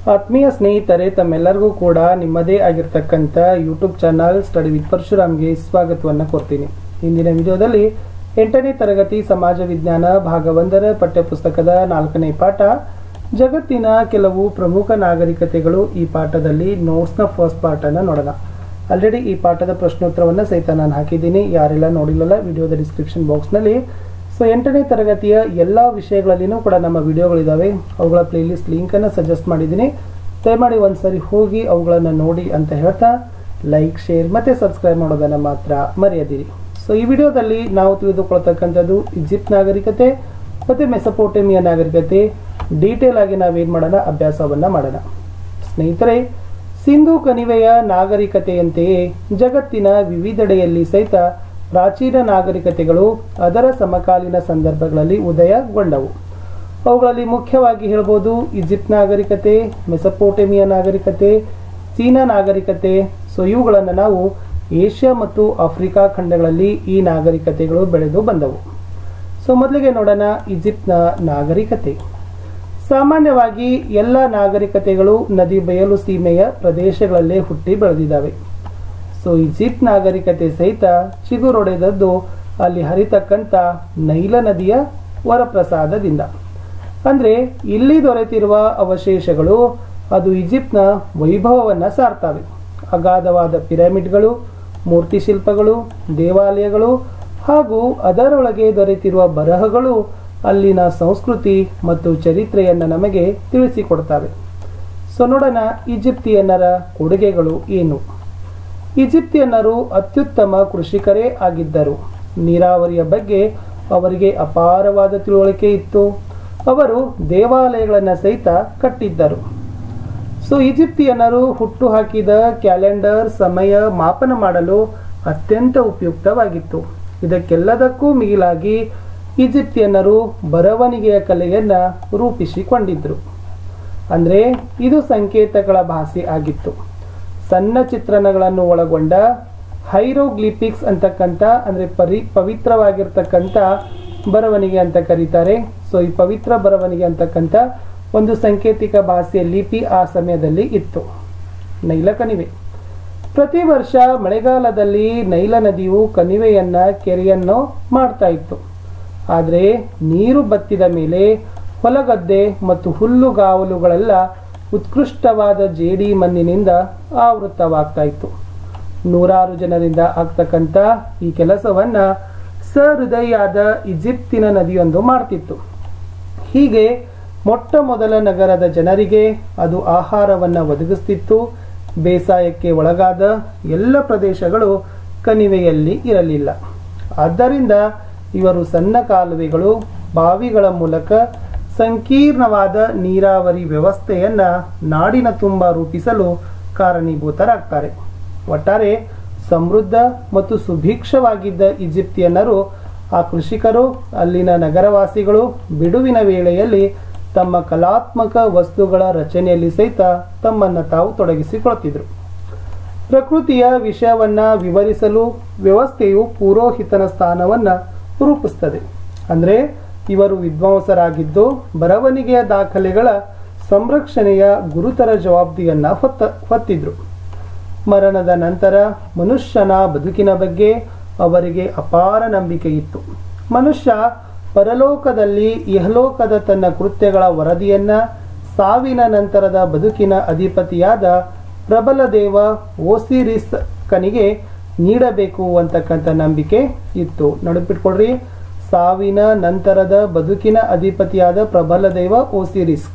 ಆತ್ಮೀಯ ಸ್ನೇಹಿತರೆ ತಮ್ಮೆಲ್ಲರಿಗೂ ಕೂಡ ನಿಮ್ಮದೇ ಆಗಿರ್ತಕ್ಕಂಥ ಯೂಟ್ಯೂಬ್ ಚಾನಲ್ ಸ್ಟಡಿ ವಿತ್ ಪರಶುರಾಮ್ಗೆ ಸ್ವಾಗತವನ್ನು ಕೊಡ್ತೀನಿ ಇಂದಿನ ವಿಡಿಯೋದಲ್ಲಿ ಎಂಟನೇ ತರಗತಿ ಸಮಾಜ ವಿಜ್ಞಾನ ಭಾಗ ಒಂದರ ಪಠ್ಯಪುಸ್ತಕದ ನಾಲ್ಕನೇ ಪಾಠ ಜಗತ್ತಿನ ಕೆಲವು ಪ್ರಮುಖ ನಾಗರಿಕತೆಗಳು ಈ ಪಾಠದಲ್ಲಿ ನೋಟ್ಸ್ನ ಫಸ್ಟ್ ಪಾರ್ಟನ್ನು ನೋಡೋಣ ಆಲ್ರೆಡಿ ಈ ಪಾಠದ ಪ್ರಶ್ನೋತ್ತರವನ್ನು ಸಹಿತ ನಾನು ಹಾಕಿದ್ದೀನಿ ಯಾರೆಲ್ಲ ನೋಡಿಲ್ಲಲ್ಲ ವಿಡಿಯೋದ ಡಿಸ್ಕ್ರಿಪ್ಷನ್ ಬಾಕ್ಸ್ನಲ್ಲಿ ಸೊ ಎಂಟನೇ ತರಗತಿಯ ಎಲ್ಲ ವಿಷಯಗಳಲ್ಲಿನೂ ಕೂಡ ನಮ್ಮ ವಿಡಿಯೋಗಳಿದ್ದಾವೆ ಅವುಗಳ ಪ್ಲೇಲಿಸ್ಟ್ ಲಿಂಕನ್ನು ಸಜೆಸ್ಟ್ ಮಾಡಿದ್ದೀನಿ ದಯಮಾಡಿ ಒಂದ್ಸರಿ ಹೋಗಿ ಅವುಗಳನ್ನು ನೋಡಿ ಅಂತ ಹೇಳ್ತಾ ಲೈಕ್ ಶೇರ್ ಮತ್ತು ಸಬ್ಸ್ಕ್ರೈಬ್ ಮಾಡೋದನ್ನು ಮಾತ್ರ ಮರೆಯದಿರಿ ಸೊ ಈ ವಿಡಿಯೋದಲ್ಲಿ ನಾವು ತಿಳಿದುಕೊಳ್ತಕ್ಕಂಥದ್ದು ಈಜಿಪ್ಟ್ ನಾಗರಿಕತೆ ಮತ್ತು ಮೆಸಪೋಟೆಮಿಯಾ ನಾಗರಿಕತೆ ಡೀಟೇಲ್ ಆಗಿ ನಾವೇನು ಮಾಡೋಣ ಅಭ್ಯಾಸವನ್ನು ಮಾಡೋಣ ಸ್ನೇಹಿತರೆ ಸಿಂಧು ಕಣಿವೆಯ ನಾಗರಿಕತೆಯಂತೆಯೇ ಜಗತ್ತಿನ ವಿವಿಧೆಡೆಯಲ್ಲಿ ಸಹಿತ ಪ್ರಾಚೀನ ನಾಗರಿಕತೆಗಳು ಅದರ ಸಮಕಾಲೀನ ಸಂದರ್ಭಗಳಲ್ಲಿ ಉದಯಗೊಂಡವು ಅವುಗಳಲ್ಲಿ ಮುಖ್ಯವಾಗಿ ಹೇಳ್ಬೋದು ಈಜಿಪ್ಟ್ ನಾಗರಿಕತೆ ಮೆಸಪೋಟೆಮಿಯಾ ನಾಗರಿಕತೆ ಚೀನಾ ನಾಗರಿಕತೆ ಸೊ ಇವುಗಳನ್ನು ನಾವು ಏಷ್ಯಾ ಮತ್ತು ಆಫ್ರಿಕಾ ಖಂಡಗಳಲ್ಲಿ ಈ ನಾಗರಿಕತೆಗಳು ಬೆಳೆದು ಬಂದವು ಸೊ ಮೊದಲಿಗೆ ನೋಡೋಣ ಈಜಿಪ್ಟ್ನ ನಾಗರಿಕತೆ ಸಾಮಾನ್ಯವಾಗಿ ಎಲ್ಲ ನಾಗರಿಕತೆಗಳು ನದಿ ಬಯಲು ಸೀಮೆಯ ಪ್ರದೇಶಗಳಲ್ಲೇ ಹುಟ್ಟಿ ಬೆಳೆದಿದ್ದಾವೆ ಸೊ ಈಜಿಪ್ಟ್ ನಾಗರಿಕತೆ ಸಹಿತ ಚಿಗುರೊಡೆದದ್ದು ಅಲ್ಲಿ ಹರಿತಕ್ಕಂಥ ನೈಲ ನದಿಯ ವರಪ್ರಸಾದದಿಂದ ಅಂದರೆ ಇಲ್ಲಿ ದೊರೆತಿರುವ ಅವಶೇಷಗಳು ಅದು ಈಜಿಪ್ಟ್ನ ವೈಭವವನ್ನು ಸಾರ್ತವೆ ಅಗಾಧವಾದ ಪಿರಮಿಡ್ಗಳು ಮೂರ್ತಿ ಶಿಲ್ಪಗಳು ದೇವಾಲಯಗಳು ಹಾಗೂ ಅದರೊಳಗೆ ದೊರೆತಿರುವ ಬರಹಗಳು ಅಲ್ಲಿನ ಸಂಸ್ಕೃತಿ ಮತ್ತು ಚರಿತ್ರೆಯನ್ನು ನಮಗೆ ತಿಳಿಸಿಕೊಡ್ತವೆ ಸೊ ನೋಡೋಣ ಈಜಿಪ್ತಿಯನ್ನರ ಕೊಡುಗೆಗಳು ಏನು ಈಜಿಪ್ತಿಯನ್ನರು ಅತ್ಯುತ್ತಮ ಕೃಷಿಕರೇ ಆಗಿದ್ದರು ನೀರಾವರಿಯ ಬಗ್ಗೆ ಅವರಿಗೆ ಅಪಾರವಾದ ತಿಳುವಳಿಕೆ ಇತ್ತು ಅವರು ದೇವಾಲಯಗಳನ್ನು ಸಹಿತ ಕಟ್ಟಿದ್ದರು ಸೊ ಈಜಿಪ್ತಿಯನ್ನರು ಹುಟ್ಟು ಹಾಕಿದ ಕ್ಯಾಲೆಂಡರ್ ಸಮಯ ಮಾಪನ ಮಾಡಲು ಅತ್ಯಂತ ಉಪಯುಕ್ತವಾಗಿತ್ತು ಇದಕ್ಕೆಲ್ಲದಕ್ಕೂ ಮಿಗಿಲಾಗಿ ಈಜಿಪ್ತಿಯನ್ನರು ಬರವಣಿಗೆಯ ಕಲೆಯನ್ನು ರೂಪಿಸಿಕೊಂಡಿದ್ದರು ಅಂದರೆ ಇದು ಸಂಕೇತಗಳ ಭಾಷೆ ಆಗಿತ್ತು ಸಣ್ಣ ಚಿತ್ರಣಗಳನ್ನು ಒಳಗೊಂಡ ಹೈರೋಗ್ಲಿಪಿಕ್ಸ್ ಅಂತಕ್ಕಂಥ ಅಂದರೆ ಪರಿ ಪವಿತ್ರವಾಗಿರ್ತಕ್ಕಂಥ ಬರವಣಿಗೆ ಅಂತ ಕರೀತಾರೆ ಸೊ ಈ ಪವಿತ್ರ ಬರವಣಿಗೆ ಅಂತಕ್ಕಂಥ ಒಂದು ಸಾಂಕೇತಿಕ ಭಾಷೆಯ ಲಿಪಿ ಆ ಸಮಯದಲ್ಲಿ ಇತ್ತು ನೈಲ ಕಣಿವೆ ಪ್ರತಿ ವರ್ಷ ಮಳೆಗಾಲದಲ್ಲಿ ನೈಲ ನದಿಯು ಕಣಿವೆಯನ್ನ ಕೆರೆಯನ್ನು ಮಾಡ್ತಾ ಇತ್ತು ಆದರೆ ನೀರು ಬತ್ತಿದ ಮೇಲೆ ಹೊಲಗದ್ದೆ ಮತ್ತು ಹುಲ್ಲುಗಾವಲುಗಳೆಲ್ಲ ಉತ್ಕೃಷ್ಟವಾದ ಜೇಡಿ ಮಣ್ಣಿನಿಂದ ಆವೃತವಾಗ್ತಾ ಇತ್ತು ನೂರಾರು ಜನರಿಂದ ಆಗ್ತಕ್ಕಂಥ ಈ ಕೆಲಸವನ್ನ ಸಹೃದಯಾದ ಈಜಿಪ್ತಿನ ನದಿಯೊಂದು ಮಾಡ್ತಿತ್ತು ಹೀಗೆ ಮೊಟ್ಟ ಮೊದಲ ನಗರದ ಜನರಿಗೆ ಅದು ಆಹಾರವನ್ನು ಒದಗಿಸ್ತಿತ್ತು ಬೇಸಾಯಕ್ಕೆ ಒಳಗಾದ ಎಲ್ಲ ಪ್ರದೇಶಗಳು ಕಣಿವೆಯಲ್ಲಿ ಇರಲಿಲ್ಲ ಆದ್ದರಿಂದ ಇವರು ಸಣ್ಣ ಕಾಲುವೆಗಳು ಬಾವಿಗಳ ಮೂಲಕ ಸಂಕೀರ್ಣವಾದ ನೀರಾವರಿ ವ್ಯವಸ್ಥೆಯನ್ನ ನಾಡಿನ ತುಂಬ ರೂಪಿಸಲು ಕಾರಣೀಭೂತರಾಗ್ತಾರೆ ಒಟ್ಟಾರೆ ಸಮೃದ್ಧ ಮತ್ತು ಸುಭಿಕ್ಷವಾಗಿದ್ದ ಈಜಿಪ್ತಿಯನ್ನರು ಆ ಕೃಷಿಕರು ಅಲ್ಲಿನ ನಗರವಾಸಿಗಳು ಬಿಡುವಿನ ವೇಳೆಯಲ್ಲಿ ತಮ್ಮ ಕಲಾತ್ಮಕ ವಸ್ತುಗಳ ರಚನೆಯಲ್ಲಿ ಸಹಿತ ತಮ್ಮನ್ನು ತಾವು ತೊಡಗಿಸಿಕೊಳ್ತಿದ್ರು ಪ್ರಕೃತಿಯ ವಿಷಯವನ್ನ ವಿವರಿಸಲು ವ್ಯವಸ್ಥೆಯು ಪುರೋಹಿತನ ಸ್ಥಾನವನ್ನ ರೂಪಿಸ್ತದೆ ಅಂದರೆ ಇವರು ವಿದ್ವಾಂಸರಾಗಿದ್ದು ಬರವಣಿಗೆಯ ದಾಖಲೆಗಳ ಸಂರಕ್ಷಣೆಯ ಗುರುತರ ಜವಾಬ್ದಿಯನ್ನ ಹೊತ್ತ ಹೊತ್ತಿದ್ರು ಮರಣದ ನಂತರ ಮನುಷ್ಯನ ಬದುಕಿನ ಬಗ್ಗೆ ಅವರಿಗೆ ಅಪಾರ ನಂಬಿಕೆ ಇತ್ತು ಮನುಷ್ಯ ಪರಲೋಕದಲ್ಲಿ ಇಹಲೋಕದ ತನ್ನ ಕೃತ್ಯಗಳ ವರದಿಯನ್ನ ಸಾವಿನ ನಂತರದ ಬದುಕಿನ ಅಧಿಪತಿಯಾದ ಪ್ರಬಲ ದೇವ ಓಸಿರಿಸ್ ಕನಿಗೆ ನೀಡಬೇಕು ಅಂತಕ್ಕಂಥ ನಂಬಿಕೆ ಇತ್ತು ನಡುಪಿಟ್ಕೊಡ್ರಿ ಸಾವಿನ ನಂತರದ ಬದುಕಿನ ಅಧಿಪತಿಯಾದ ಪ್ರಬಲ ದೇವ ಓಸಿರಿಸ್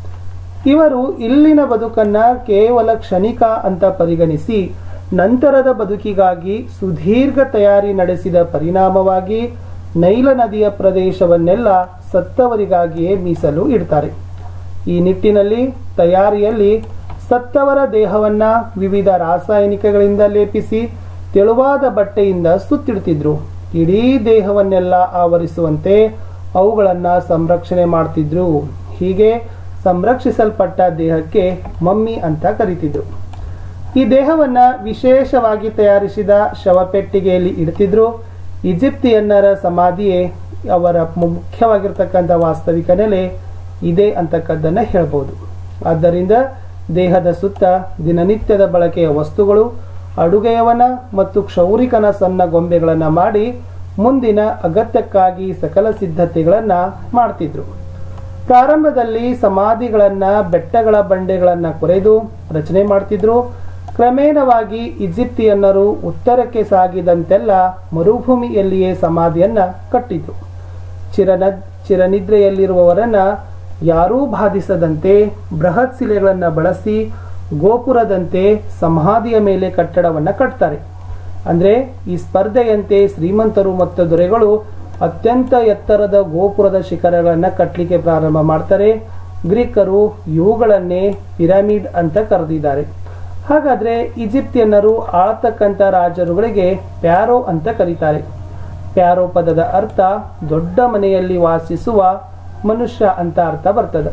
ಇವರು ಇಲ್ಲಿನ ಬದುಕನ್ನ ಕೇವಲ ಕ್ಷಣಿಕ ಅಂತ ಪರಿಗಣಿಸಿ ನಂತರದ ಬದುಕಿಗಾಗಿ ಸುದೀರ್ಘ ತಯಾರಿ ನಡೆಸಿದ ಪರಿಣಾಮವಾಗಿ ನೈಲ ನದಿಯ ಪ್ರದೇಶವನ್ನೆಲ್ಲ ಸತ್ತವರಿಗಾಗಿಯೇ ಮೀಸಲು ಇಡ್ತಾರೆ ಈ ನಿಟ್ಟಿನಲ್ಲಿ ತಯಾರಿಯಲ್ಲಿ ಸತ್ತವರ ದೇಹವನ್ನ ವಿವಿಧ ರಾಸಾಯನಿಕಗಳಿಂದ ಲೇಪಿಸಿ ತೆಳುವಾದ ಬಟ್ಟೆಯಿಂದ ಸುತ್ತಿಡ್ತಿದ್ರು ಇಡೀ ದೇಹವನ್ನೆಲ್ಲ ಆವರಿಸುವಂತೆ ಅವುಗಳನ್ನು ಸಂರಕ್ಷಣೆ ಮಾಡ್ತಿದ್ರು ಹೀಗೆ ಸಂರಕ್ಷಿಸಲ್ಪಟ್ಟ ದೇಹಕ್ಕೆ ಮಮ್ಮಿ ಅಂತ ಕರಿತಿದ್ರು ಈ ದೇಹವನ್ನ ವಿಶೇಷವಾಗಿ ತಯಾರಿಸಿದ ಶವಪೆಟ್ಟಿಗೆಯಲ್ಲಿ ಇಡ್ತಿದ್ರು ಈಜಿಪ್ತಿಯನ್ನರ ಸಮಾಧಿಯೇ ಅವರ ಮುಖ್ಯವಾಗಿರ್ತಕ್ಕಂಥ ವಾಸ್ತವಿಕ ನೆಲೆ ಇದೆ ಅಂತಕ್ಕದ್ದನ್ನು ಹೇಳ್ಬೋದು ಆದ್ದರಿಂದ ದೇಹದ ಸುತ್ತ ದಿನನಿತ್ಯದ ಬಳಕೆಯ ವಸ್ತುಗಳು ಅಡುಗೆಯವನ ಮತ್ತು ಕ್ಷೌರಿಕನ ಸಣ್ಣ ಗೊಂಬೆಗಳನ್ನು ಮಾಡಿ ಮುಂದಿನ ಅಗತ್ಯಕ್ಕಾಗಿ ಸಕಲ ಸಿದ್ಧತೆಗಳನ್ನ ಮಾಡ್ತಿದ್ರು ಪ್ರಾರಂಭದಲ್ಲಿ ಸಮಾಧಿಗಳನ್ನ ಬೆಟ್ಟಗಳ ಬಂಡೆಗಳನ್ನ ಕೊರೆದು ರಚನೆ ಮಾಡ್ತಿದ್ರು ಕ್ರಮೇಣವಾಗಿ ಈಜಿಪ್ತಿಯನ್ನರು ಉತ್ತರಕ್ಕೆ ಸಾಗಿದಂತೆಲ್ಲ ಮರುಭೂಮಿಯಲ್ಲಿಯೇ ಸಮಾಧಿಯನ್ನ ಕಟ್ಟಿದ್ರು ಚಿರನ ಚಿರನಿದ್ರೆಯಲ್ಲಿರುವವರನ್ನ ಯಾರೂ ಬಾಧಿಸದಂತೆ ಬೃಹತ್ ಶಿಲೆಗಳನ್ನು ಬಳಸಿ ಗೋಪುರದಂತೆ ಸಮಾಧಿಯ ಮೇಲೆ ಕಟ್ಟಡವನ್ನು ಕಟ್ತಾರೆ ಅಂದ್ರೆ ಈ ಸ್ಪರ್ಧೆಯಂತೆ ಶ್ರೀಮಂತರು ಮತ್ತು ದೊರೆಗಳು ಅತ್ಯಂತ ಎತ್ತರದ ಗೋಪುರದ ಶಿಖರಗಳನ್ನು ಕಟ್ಟಲಿಕ್ಕೆ ಪ್ರಾರಂಭ ಮಾಡ್ತಾರೆ ಗ್ರೀಕರು ಇವುಗಳನ್ನೇ ಪಿರಮಿಡ್ ಅಂತ ಕರೆದಿದ್ದಾರೆ ಹಾಗಾದ್ರೆ ಈಜಿಪ್ತಿಯನ್ನರು ಆಳ್ತಕ್ಕಂಥ ರಾಜರುಗಳಿಗೆ ಪ್ಯಾರೋ ಅಂತ ಕರೀತಾರೆ ಪ್ಯಾರೋ ಪದದ ಅರ್ಥ ದೊಡ್ಡ ಮನೆಯಲ್ಲಿ ವಾಸಿಸುವ ಮನುಷ್ಯ ಅಂತ ಅರ್ಥ ಬರ್ತದೆ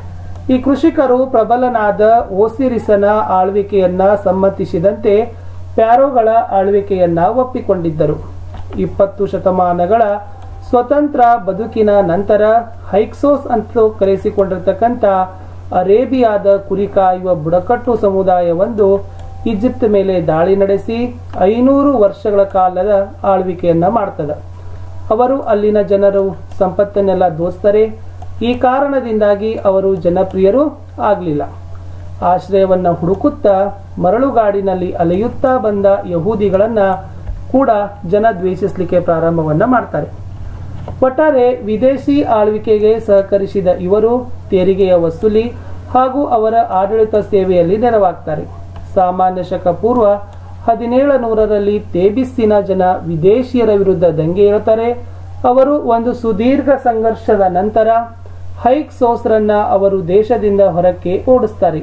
ಈ ಕೃಷಿಕರು ಪ್ರಬಲನಾದ ಓಸಿರಿಸನ ಆಳ್ವಿಕೆಯನ್ನ ಸಮ್ಮತಿಸಿದಂತೆ ಪ್ಯಾರೋಗಳ ಆಳ್ವಿಕೆಯನ್ನ ಒಪ್ಪಿಕೊಂಡಿದ್ದರು ಇಪ್ಪತ್ತು ಶತಮಾನಗಳ ಸ್ವತಂತ್ರ ಬದುಕಿನ ನಂತರ ಹೈಕ್ಸೋಸ್ ಅಂತ ಕರೆಸಿಕೊಂಡಿರ್ತಕ್ಕಂಥ ಅರೇಬಿಯಾದ ಕುರಿ ಕಾಯುವ ಬುಡಕಟ್ಟು ಸಮುದಾಯವೊಂದು ಈಜಿಪ್ಟ್ ಮೇಲೆ ದಾಳಿ ನಡೆಸಿ ಐನೂರು ವರ್ಷಗಳ ಕಾಲದ ಆಳ್ವಿಕೆಯನ್ನ ಮಾಡ್ತದ ಅವರು ಅಲ್ಲಿನ ಜನರು ಸಂಪತ್ತನ್ನೆಲ್ಲ ದೋಸ್ತಾರೆ ಈ ಕಾರಣದಿಂದಾಗಿ ಅವರು ಜನಪ್ರಿಯರು ಆಗಲಿಲ್ಲ ಆಶ್ರಯವನ್ನ ಹುಡುಕುತ್ತಾ ಮರಳುಗಾಡಿನಲ್ಲಿ ಅಲೆಯುತ್ತಾ ಬಂದ ಯಹೂದಿಗಳನ್ನ ಕೂಡ ಜನ ದ್ವೇಷಿಸಲಿಕ್ಕೆ ಪ್ರಾರಂಭವನ್ನ ಮಾಡ್ತಾರೆ ಒಟ್ಟಾರೆ ವಿದೇಶಿ ಆಳ್ವಿಕೆಗೆ ಸಹಕರಿಸಿದ ಇವರು ತೆರಿಗೆಯ ವಸೂಲಿ ಹಾಗೂ ಅವರ ಆಡಳಿತ ಸೇವೆಯಲ್ಲಿ ನೆರವಾಗ್ತಾರೆ ಸಾಮಾನ್ಯ ಶಕ ಪೂರ್ವ ಹದಿನೇಳ ನೂರರಲ್ಲಿ ತೇಬಿಸ್ಸಿನ ಜನ ವಿದೇಶಿಯರ ವಿರುದ್ಧ ದಂಗೆ ಏಳ್ತಾರೆ ಅವರು ಒಂದು ಸುದೀರ್ಘ ಸಂಘರ್ಷದ ನಂತರ ಹೈಕ್ ಸೋಸ್ರನ್ನ ಅವರು ದೇಶದಿಂದ ಹೊರಕ್ಕೆ ಓಡಿಸ್ತಾರೆ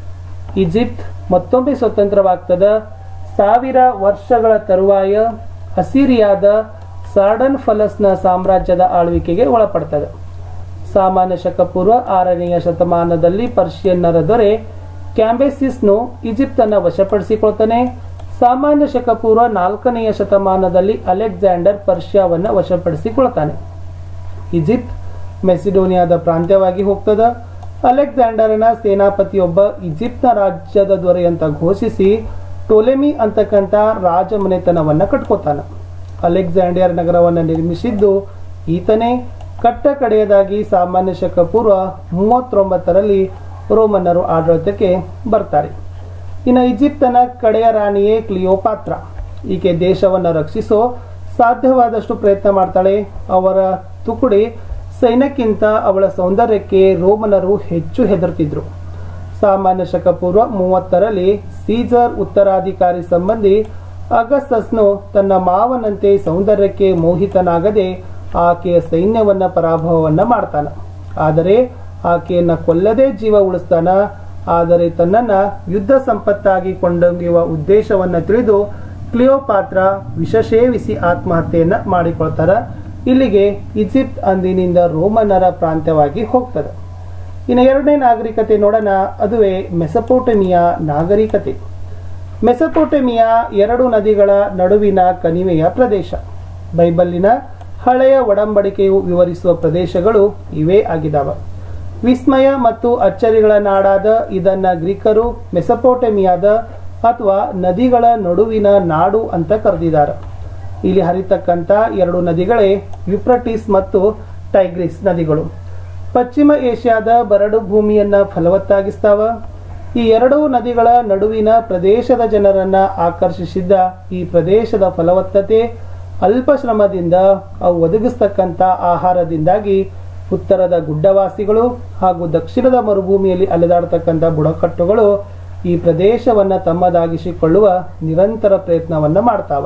ಈಜಿಪ್ಟ್ ಮತ್ತೊಮ್ಮೆ ಸ್ವತಂತ್ರವಾಗ್ತದ ಸಾವಿರ ವರ್ಷಗಳ ತರುವಾಯ ಅಸಿರಿಯಾದ ಸಾರ್ಡನ್ ಫಲಸ್ನ ಸಾಮ್ರಾಜ್ಯದ ಆಳ್ವಿಕೆಗೆ ಒಳಪಡ್ತದೆ ಸಾಮಾನ್ಯ ಶಕ ಪೂರ್ವ ಆರನೆಯ ಶತಮಾನದಲ್ಲಿ ಪರ್ಷಿಯನ್ನರ ದೊರೆ ಕ್ಯಾಂಬೆಸಿಸ್ನು ಈಜಿಪ್ತನ್ನು ವಶಪಡಿಸಿಕೊಳ್ತಾನೆ ಸಾಮಾನ್ಯ ಶಕ ಪೂರ್ವ ನಾಲ್ಕನೆಯ ಶತಮಾನದಲ್ಲಿ ಅಲೆಕ್ಸಾಂಡರ್ ಪರ್ಷಿಯಾವನ್ನು ವಶಪಡಿಸಿಕೊಳ್ತಾನೆ ಈಜಿಪ್ಟ್ ಮೆಸಿಡೋನಿಯಾದ ಪ್ರಾಂತ್ಯವಾಗಿ ಹೋಗ್ತದ ಅಲೆಕ್ಸಾಂಡರನ ಸೇನಾಪತಿಯೊಬ್ಬ ಈಜಿಪ್ಟ್ನ ರಾಜ್ಯದ ದೊರೆ ಅಂತ ಘೋಷಿಸಿ ಟೊಲೆಮಿ ಅಂತಕ್ಕಂಥ ರಾಜಮನೆತನವನ್ನ ಕಟ್ಕೋತಾನ ಅಲೆಕ್ಸಾಂಡಿಯರ್ ನಗರವನ್ನು ನಿರ್ಮಿಸಿದ್ದು ಈತನೇ ಕಟ್ಟ ಕಡೆಯದಾಗಿ ಸಾಮಾನ್ಯ ಶಕ ಪೂರ್ವ ಮೂವತ್ತೊಂಬತ್ತರಲ್ಲಿ ರೋಮನ್ನರು ಆಡಳಿತಕ್ಕೆ ಬರ್ತಾರೆ ಇನ್ನು ಈಜಿಪ್ತನ ಕಡೆಯ ರಾಣಿಯೇ ಕ್ಲಿಯೋಪಾತ್ರ ಈಕೆ ದೇಶವನ್ನು ರಕ್ಷಿಸೋ ಸಾಧ್ಯವಾದಷ್ಟು ಪ್ರಯತ್ನ ಮಾಡ್ತಾಳೆ ಅವರ ತುಕುಡಿ ಸೈನ್ಯಕ್ಕಿಂತ ಅವಳ ಸೌಂದರ್ಯಕ್ಕೆ ರೋಮನರು ಹೆಚ್ಚು ಹೆದರ್ತಿದ್ರು ಸಾಮಾನ್ಯ ಶಕ ಪೂರ್ವ ಮೂವತ್ತರಲ್ಲಿ ಸೀಸರ್ ಉತ್ತರಾಧಿಕಾರಿ ಸಂಬಂಧಿ ಅಗಸ್ತಸ್ನು ತನ್ನ ಮಾವನಂತೆ ಸೌಂದರ್ಯಕ್ಕೆ ಮೋಹಿತನಾಗದೆ ಆಕೆಯ ಸೈನ್ಯವನ್ನ ಪರಾಭವವನ್ನ ಮಾಡ್ತಾನ ಆದರೆ ಆಕೆಯನ್ನ ಕೊಲ್ಲದೆ ಜೀವ ಉಳಿಸ್ತಾನ ಆದರೆ ತನ್ನನ್ನ ಯುದ್ಧ ಸಂಪತ್ತಾಗಿ ಕೊಂಡೊಯ್ಯುವ ಉದ್ದೇಶವನ್ನ ತಿಳಿದು ಕ್ಲಿಯೋಪಾತ್ರ ವಿಷ ಸೇವಿಸಿ ಆತ್ಮಹತ್ಯೆಯನ್ನ ಮಾಡಿಕೊಳ್ತಾರ ಇಲ್ಲಿಗೆ ಈಜಿಪ್ಟ್ ಅಂದಿನಿಂದ ರೋಮನರ ಪ್ರಾಂತ್ಯವಾಗಿ ಹೋಗ್ತದೆ ಇನ್ನು ಎರಡನೇ ನಾಗರಿಕತೆ ನೋಡೋಣ ಅದುವೇ ಮೆಸಪೋಟಮಿಯಾ ನಾಗರಿಕತೆ ಮೆಸಪೋಟಮಿಯಾ ಎರಡು ನದಿಗಳ ನಡುವಿನ ಕಣಿವೆಯ ಪ್ರದೇಶ ಬೈಬಲ್ಲಿನ ಹಳೆಯ ಒಡಂಬಡಿಕೆಯು ವಿವರಿಸುವ ಪ್ರದೇಶಗಳು ಇವೇ ಆಗಿದಾವ ವಿಸ್ಮಯ ಮತ್ತು ಅಚ್ಚರಿಗಳ ನಾಡಾದ ಇದನ್ನ ಗ್ರೀಕರು ಮೆಸಪೋಟಮಿಯಾದ ಅಥವಾ ನದಿಗಳ ನಡುವಿನ ನಾಡು ಅಂತ ಕರೆದಿದ್ದಾರೆ ಇಲ್ಲಿ ಹರಿತಕ್ಕಂಥ ಎರಡು ನದಿಗಳೇ ಯುಪ್ರಟಿಸ್ ಮತ್ತು ಟೈಗ್ರಿಸ್ ನದಿಗಳು ಪಶ್ಚಿಮ ಏಷ್ಯಾದ ಬರಡು ಭೂಮಿಯನ್ನ ಫಲವತ್ತಾಗಿಸ್ತಾವ ಈ ಎರಡೂ ನದಿಗಳ ನಡುವಿನ ಪ್ರದೇಶದ ಜನರನ್ನ ಆಕರ್ಷಿಸಿದ್ದ ಈ ಪ್ರದೇಶದ ಫಲವತ್ತತೆ ಅಲ್ಪ ಶ್ರಮದಿಂದ ಅವು ಒದಗಿಸ್ತಕ್ಕಂಥ ಆಹಾರದಿಂದಾಗಿ ಉತ್ತರದ ಗುಡ್ಡವಾಸಿಗಳು ಹಾಗೂ ದಕ್ಷಿಣದ ಮರುಭೂಮಿಯಲ್ಲಿ ಅಲೆದಾಡ್ತಕ್ಕಂಥ ಬುಡಕಟ್ಟುಗಳು ಈ ಪ್ರದೇಶವನ್ನ ತಮ್ಮದಾಗಿಸಿಕೊಳ್ಳುವ ನಿರಂತರ ಪ್ರಯತ್ನವನ್ನ ಮಾಡ್ತಾವ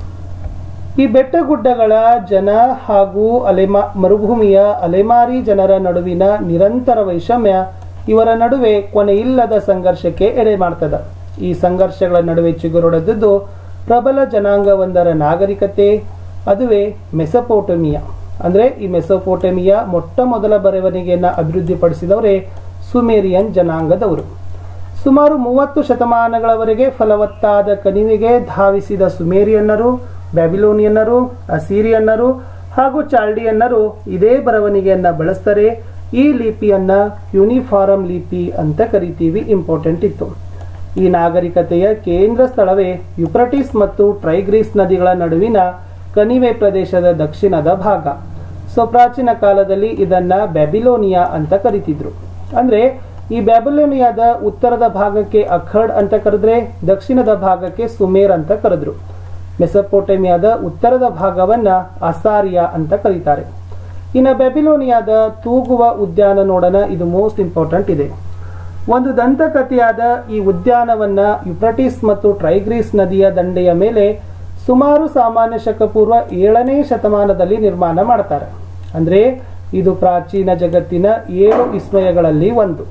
ಈ ಬೆಟ್ಟಗುಡ್ಡಗಳ ಜನ ಹಾಗೂ ಅಲೆಮಾ ಮರುಭೂಮಿಯ ಅಲೆಮಾರಿ ಜನರ ನಡುವಿನ ನಿರಂತರ ವೈಷಮ್ಯ ಇವರ ನಡುವೆ ಕೊನೆಯಿಲ್ಲದ ಸಂಘರ್ಷಕ್ಕೆ ಎಡೆ ಮಾಡ್ತದ ಈ ಸಂಘರ್ಷಗಳ ನಡುವೆ ಚಿಗುರೊಡೆದದ್ದು ಪ್ರಬಲ ಜನಾಂಗವೊಂದರ ನಾಗರಿಕತೆ ಅದುವೇ ಮೆಸಪೋಟಮಿಯಾ ಅಂದ್ರೆ ಈ ಮೆಸೊಪೋಟಮಿಯಾ ಮೊಟ್ಟ ಮೊದಲ ಬರವಣಿಗೆಯನ್ನ ಅಭಿವೃದ್ಧಿಪಡಿಸಿದವರೇ ಸುಮೇರಿಯನ್ ಜನಾಂಗದವರು ಸುಮಾರು ಮೂವತ್ತು ಶತಮಾನಗಳವರೆಗೆ ಫಲವತ್ತಾದ ಕಣಿವೆಗೆ ಧಾವಿಸಿದ ಸುಮೇರಿಯನ್ನರು ಬ್ಯಾಬಿಲೋನಿಯನ್ನರು ಅಸೀರಿಯನ್ನರು ಹಾಗೂ ಚಾಲ್ಡಿಯನ್ನರು ಇದೇ ಬರವಣಿಗೆಯನ್ನ ಬಳಸ್ತಾರೆ ಈ ಲಿಪಿಯನ್ನ ಯೂನಿಫಾರಂ ಲಿಪಿ ಅಂತ ಕರಿತೀವಿ ಇಂಪಾರ್ಟೆಂಟ್ ಇತ್ತು ಈ ನಾಗರಿಕತೆಯ ಕೇಂದ್ರ ಸ್ಥಳವೇ ಯುಪ್ರಟಿಸ್ ಮತ್ತು ಟ್ರೈಗ್ರೀಸ್ ನದಿಗಳ ನಡುವಿನ ಕಣಿವೆ ಪ್ರದೇಶದ ದಕ್ಷಿಣದ ಭಾಗ ಸೊ ಪ್ರಾಚೀನ ಕಾಲದಲ್ಲಿ ಇದನ್ನ ಬ್ಯಾಬಿಲೋನಿಯಾ ಅಂತ ಕರಿತಿದ್ರು ಅಂದ್ರೆ ಈ ಬ್ಯಾಬಿಲೋನಿಯಾದ ಉತ್ತರದ ಭಾಗಕ್ಕೆ ಅಖಡ್ ಅಂತ ಕರೆದ್ರೆ ದಕ್ಷಿಣದ ಭಾಗಕ್ಕೆ ಸುಮೇರ್ ಅಂತ ಕರೆದ್ರು ಮೆಸಪೋಟೆಮಿಯಾದ ಉತ್ತರದ ಭಾಗವನ್ನ ಅಸಾರಿಯಾ ಅಂತ ಕರೀತಾರೆ ಇನ್ನು ಬ್ಯಾಬಿಲೋನಿಯಾದ ತೂಗುವ ಉದ್ಯಾನ ನೋಡೋಣ ಇದು ಮೋಸ್ಟ್ ಇಂಪಾರ್ಟೆಂಟ್ ಇದೆ ಒಂದು ದಂತಕಥೆಯಾದ ಈ ಉದ್ಯಾನವನ್ನ ಯುಪ್ರಟಿಸ್ ಮತ್ತು ಟ್ರೈಗ್ರೀಸ್ ನದಿಯ ದಂಡೆಯ ಮೇಲೆ ಸುಮಾರು ಸಾಮಾನ್ಯ ಶಕ ಪೂರ್ವ ಏಳನೇ ಶತಮಾನದಲ್ಲಿ ನಿರ್ಮಾಣ ಮಾಡ್ತಾರೆ ಅಂದ್ರೆ ಇದು ಪ್ರಾಚೀನ ಜಗತ್ತಿನ ಏಳು ವಿಸ್ಮಯಗಳಲ್ಲಿ ಒಂದು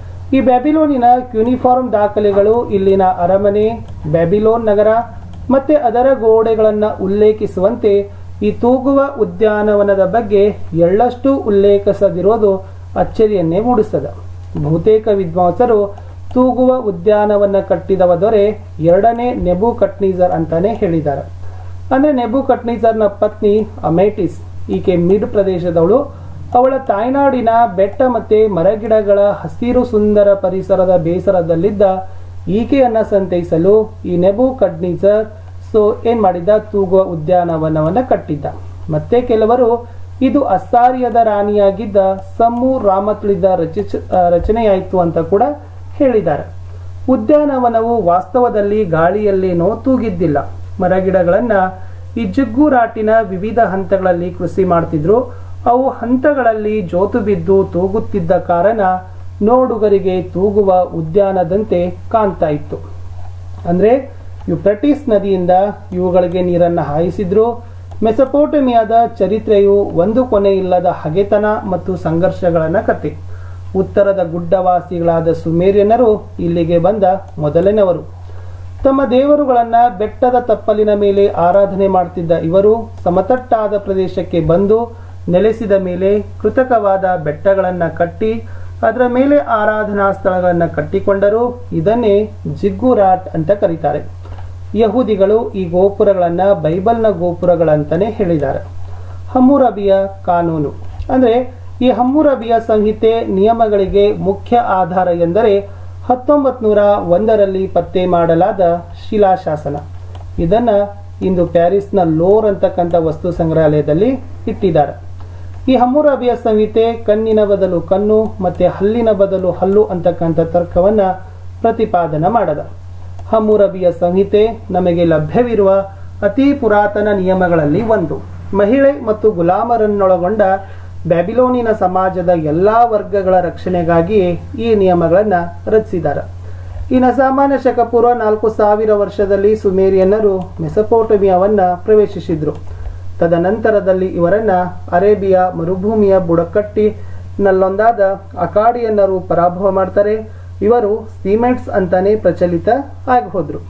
ಈ ಬ್ಯಾಬಿಲೋನಿನ ಯೂನಿಫಾರ್ಮ್ ದಾಖಲೆಗಳು ಇಲ್ಲಿನ ಅರಮನೆ ಬ್ಯಾಬಿಲೋನ್ ನಗರ ಮತ್ತೆ ಅದರ ಗೋಡೆಗಳನ್ನ ಉಲ್ಲೇಖಿಸುವಂತೆ ಈ ತೂಗುವ ಉದ್ಯಾನವನದ ಬಗ್ಗೆ ಎಳ್ಳಷ್ಟು ಉಲ್ಲೇಖಿಸದಿರೋದು ಅಚ್ಚರಿಯನ್ನೇ ಮೂಡಿಸ್ತದೆ ಬಹುತೇಕ ವಿದ್ವಾಂಸರು ತೂಗುವ ಉದ್ಯಾನವನ್ನ ಕಟ್ಟಿದವ ದೊರೆ ಎರಡನೇ ನೆಬು ಕಟ್ನೀಸರ್ ಅಂತಾನೆ ಹೇಳಿದ್ದಾರೆ ಅಂದ್ರೆ ನೆಬು ಕಟ್ನೀಸರ್ನ ಪತ್ನಿ ಅಮೇಟಿಸ್ ಈಕೆ ಮಿಡ್ ಪ್ರದೇಶದವಳು ಅವಳ ತಾಯ್ನಾಡಿನ ಬೆಟ್ಟ ಮತ್ತೆ ಮರಗಿಡಗಳ ಹಸಿರು ಸುಂದರ ಪರಿಸರದ ಬೇಸರದಲ್ಲಿದ್ದ ಈಕೆಯನ್ನ ಸಂತೈಸಲು ಈ ನೆಬು ಕಡ್ನೀಸರ್ ಸೊ ಏನ್ ಮಾಡಿದ್ದ ತೂಗುವ ಉದ್ಯಾನವನವನ್ನ ಕಟ್ಟಿದ್ದ ಮತ್ತೆ ಕೆಲವರು ಇದು ಅಸ್ಸಾರಿಯದ ರಾಣಿಯಾಗಿದ್ದ ಸಮ್ಮು ರಾಮತ್ಳಿದ ರಚಿಸ ರಚನೆಯಾಯಿತು ಅಂತ ಕೂಡ ಹೇಳಿದ್ದಾರೆ ಉದ್ಯಾನವನವು ವಾಸ್ತವದಲ್ಲಿ ಗಾಳಿಯಲ್ಲೇನೋ ತೂಗಿದ್ದಿಲ್ಲ ಮರಗಿಡಗಳನ್ನ ಈ ಜುಗ್ಗುರಾಟಿನ ವಿವಿಧ ಹಂತಗಳಲ್ಲಿ ಕೃಷಿ ಮಾಡ್ತಿದ್ರು ಅವು ಹಂತಗಳಲ್ಲಿ ಜೋತು ಬಿದ್ದು ತೂಗುತ್ತಿದ್ದ ಕಾರಣ ನೋಡುಗರಿಗೆ ತೂಗುವ ಉದ್ಯಾನದಂತೆ ಕಾಣ್ತಾ ಇತ್ತು ಅಂದ್ರೆ ಯುಪ್ರಟಿಸ್ ನದಿಯಿಂದ ಇವುಗಳಿಗೆ ನೀರನ್ನು ಹಾಯಿಸಿದ್ರು ಮೆಸಪೋಟಮಿಯಾದ ಚರಿತ್ರೆಯು ಒಂದು ಕೊನೆ ಇಲ್ಲದ ಹಗೆತನ ಮತ್ತು ಸಂಘರ್ಷಗಳನ್ನ ಕತೆ ಉತ್ತರದ ಗುಡ್ಡವಾಸಿಗಳಾದ ಸುಮೇರಿಯನರು ಇಲ್ಲಿಗೆ ಬಂದ ಮೊದಲನೆಯವರು ತಮ್ಮ ದೇವರುಗಳನ್ನ ಬೆಟ್ಟದ ತಪ್ಪಲಿನ ಮೇಲೆ ಆರಾಧನೆ ಮಾಡ್ತಿದ್ದ ಇವರು ಸಮತಟ್ಟಾದ ಪ್ರದೇಶಕ್ಕೆ ಬಂದು ನೆಲೆಸಿದ ಮೇಲೆ ಕೃತಕವಾದ ಬೆಟ್ಟಗಳನ್ನ ಕಟ್ಟಿ ಅದರ ಮೇಲೆ ಆರಾಧನಾ ಸ್ಥಳಗಳನ್ನ ಕಟ್ಟಿಕೊಂಡರು ಇದನ್ನೇ ಜಿಗ್ಗುರಾಟ್ ಅಂತ ಕರೀತಾರೆ ಯಹೂದಿಗಳು ಈ ಗೋಪುರಗಳನ್ನ ಬೈಬಲ್ನ ಗೋಪುರಗಳಂತಾನೆ ಹೇಳಿದ್ದಾರೆ ಹಮ್ಮುರಬಿಯ ಕಾನೂನು ಅಂದ್ರೆ ಈ ಹಮ್ಮುರಬಿಯ ಸಂಹಿತೆ ನಿಯಮಗಳಿಗೆ ಮುಖ್ಯ ಆಧಾರ ಎಂದರೆ ಹತ್ತೊಂಬತ್ ನೂರ ಒಂದರಲ್ಲಿ ಪತ್ತೆ ಮಾಡಲಾದ ಶಿಲಾಶಾಸನ ಇದನ್ನ ಇಂದು ಪ್ಯಾರಿಸ್ನ ಲೋರ್ ಅಂತಕ್ಕಂಥ ವಸ್ತು ಸಂಗ್ರಹಾಲಯದಲ್ಲಿ ಇಟ್ಟಿದ್ದಾರೆ ಈ ಹಮ್ಮುರಬಿಯ ಸಂಹಿತೆ ಕಣ್ಣಿನ ಬದಲು ಕಣ್ಣು ಮತ್ತೆ ಹಲ್ಲಿನ ಬದಲು ಹಲ್ಲು ಅಂತಕ್ಕಂಥ ತರ್ಕವನ್ನ ಪ್ರತಿಪಾದನ ಮಾಡದ ಹಮ್ಮುರಬಿಯ ಸಂಹಿತೆ ನಮಗೆ ಲಭ್ಯವಿರುವ ಅತಿ ಪುರಾತನ ನಿಯಮಗಳಲ್ಲಿ ಒಂದು ಮಹಿಳೆ ಮತ್ತು ಗುಲಾಮರನ್ನೊಳಗೊಂಡ ಬ್ಯಾಬಿಲೋನಿನ ಸಮಾಜದ ಎಲ್ಲಾ ವರ್ಗಗಳ ರಕ್ಷಣೆಗಾಗಿ ಈ ನಿಯಮಗಳನ್ನ ರಚಿಸಿದ್ದಾರೆ ಇನ್ನು ಸಾಮಾನ್ಯ ಶಕ ಪೂರ್ವ ನಾಲ್ಕು ಸಾವಿರ ವರ್ಷದಲ್ಲಿ ಸುಮೇರಿಯನ್ನರು ಮೆಸಪೋಟಮಿಯಾವನ್ನ ಪ್ರವೇಶಿಸಿದ್ರು ತದನಂತರದಲ್ಲಿ ಇವರನ್ನ ಅರೇಬಿಯಾ ಮರುಭೂಮಿಯ ಬುಡಕಟ್ಟಿನಲ್ಲೊಂದಾದ ಅಕಾಡಿಯನ್ನರು ಪರಾಭವ ಮಾಡ್ತಾರೆ ಇವರು ಸಿಮೆಂಟ್ಸ್ ಅಂತಾನೆ ಪ್ರಚಲಿತ ಆಗಿ ಹೋದ್ರು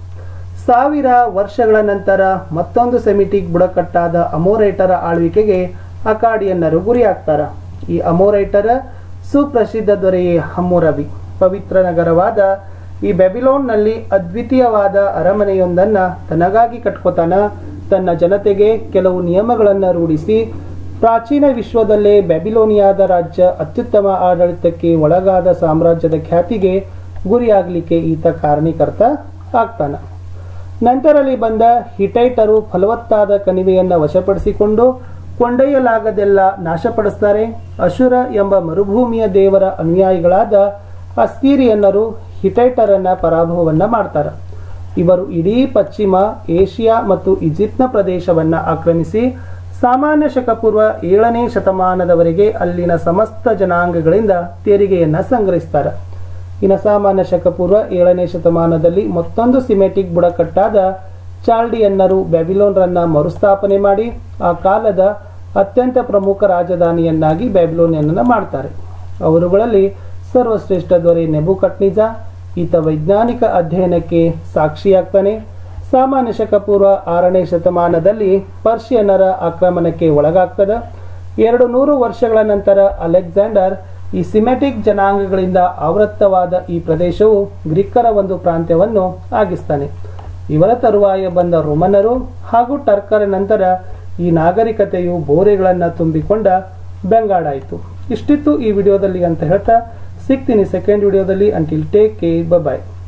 ಸಾವಿರ ವರ್ಷಗಳ ನಂತರ ಮತ್ತೊಂದು ಸೆಮಿಟಿಕ್ ಬುಡಕಟ್ಟಾದ ಅಮೋರೈಟರ ಆಳ್ವಿಕೆಗೆ ಅಕಾಡಿಯನ್ನರು ಗುರಿಯಾಗ್ತಾರ ಈ ಅಮೋರೈಟರ ಸುಪ್ರಸಿದ್ಧ ದೊರೆಯೇ ಹಮ್ಮುರಬಿ ಪವಿತ್ರ ನಗರವಾದ ಈ ಬೆಬಿಲೋನ್ನಲ್ಲಿ ಅದ್ವಿತೀಯವಾದ ಅರಮನೆಯೊಂದನ್ನ ತನಗಾಗಿ ಕಟ್ಕೋತಾನ ತನ್ನ ಜನತೆಗೆ ಕೆಲವು ನಿಯಮಗಳನ್ನ ರೂಢಿಸಿ ಪ್ರಾಚೀನ ವಿಶ್ವದಲ್ಲೇ ಬ್ಯಾಬಿಲೋನಿಯಾದ ರಾಜ್ಯ ಅತ್ಯುತ್ತಮ ಆಡಳಿತಕ್ಕೆ ಒಳಗಾದ ಸಾಮ್ರಾಜ್ಯದ ಖ್ಯಾತಿಗೆ ಗುರಿಯಾಗಲಿಕ್ಕೆ ಈತ ಕಾರಣೀಕರ್ತ ಆಗ್ತಾನ ನಂತರಲ್ಲಿ ಬಂದ ಹಿಟೈಟರು ಫಲವತ್ತಾದ ಕಣಿವೆಯನ್ನ ವಶಪಡಿಸಿಕೊಂಡು ಕೊಂಡೊಯ್ಯಲಾಗದೆಲ್ಲ ನಾಶಪಡಿಸ್ತಾರೆ ಅಶುರ ಎಂಬ ಮರುಭೂಮಿಯ ದೇವರ ಅನುಯಾಯಿಗಳಾದ ಅಸ್ತೀರಿಯನ್ನರು ಹಿಟೈಟರನ್ನ ಪರಾಭವವನ್ನ ಮಾಡ್ತಾರೆ ಇವರು ಇಡೀ ಪಶ್ಚಿಮ ಏಷ್ಯಾ ಮತ್ತು ಈಜಿಪ್ಟ್ನ ಪ್ರದೇಶವನ್ನ ಆಕ್ರಮಿಸಿ ಸಾಮಾನ್ಯ ಶಕ ಪೂರ್ವ ಏಳನೇ ಶತಮಾನದವರೆಗೆ ಅಲ್ಲಿನ ಸಮಸ್ತ ಜನಾಂಗಗಳಿಂದ ತೆರಿಗೆಯನ್ನ ಸಂಗ್ರಹಿಸ್ತಾರೆ ಇನ್ನು ಸಾಮಾನ್ಯ ಶಕ ಪೂರ್ವ ಏಳನೇ ಶತಮಾನದಲ್ಲಿ ಮತ್ತೊಂದು ಸಿಮೆಟಿಕ್ ಬುಡಕಟ್ಟಾದ ಚಾಲ್ಡಿಯನ್ನರು ಬ್ಯಾಬಿಲೋನ್ರನ್ನ ಮರುಸ್ಥಾಪನೆ ಮಾಡಿ ಆ ಕಾಲದ ಅತ್ಯಂತ ಪ್ರಮುಖ ರಾಜಧಾನಿಯನ್ನಾಗಿ ಬ್ಯಾಬಿಲೋನಿಯನ್ನ ಮಾಡ್ತಾರೆ ಅವರುಗಳಲ್ಲಿ ಸರ್ವಶ್ರೇಷ್ಠ ದೊರೆ ನೆಬುಕಟ್ನಿಜ ಈತ ವೈಜ್ಞಾನಿಕ ಅಧ್ಯಯನಕ್ಕೆ ಸಾಕ್ಷಿಯಾಗ್ತಾನೆ ಸಾಮಾನ್ಯ ಶಕ ಪೂರ್ವ ಆರನೇ ಶತಮಾನದಲ್ಲಿ ಪರ್ಷಿಯನ್ನರ ಆಕ್ರಮಣಕ್ಕೆ ಒಳಗಾಗ್ತದ ಎರಡು ನೂರು ವರ್ಷಗಳ ನಂತರ ಅಲೆಕ್ಸಾಂಡರ್ ಈ ಸಿಮೆಟಿಕ್ ಜನಾಂಗಗಳಿಂದ ಆವೃತ್ತವಾದ ಈ ಪ್ರದೇಶವು ಗ್ರೀಕರ ಒಂದು ಪ್ರಾಂತ್ಯವನ್ನು ಆಗಿಸ್ತಾನೆ ಇವರ ತರುವಾಯ ಬಂದ ರೋಮನರು ಹಾಗೂ ಟರ್ಕರ ನಂತರ ಈ ನಾಗರಿಕತೆಯು ಬೋರೆಗಳನ್ನು ತುಂಬಿಕೊಂಡ ಬೆಂಗಾಡಾಯಿತು ಇಷ್ಟಿತ್ತು ಈ ವಿಡಿಯೋದಲ್ಲಿ ಅಂತ ಹೇಳ್ತಾ ಸಿಗ್ತೀನಿ ಸೆಕೆಂಡ್ ವಿಡಿಯೋದಲ್ಲಿ ಅಂಟಿಲ್ ಟೇಕ್ ಕೇರ್ ಬಾಯ್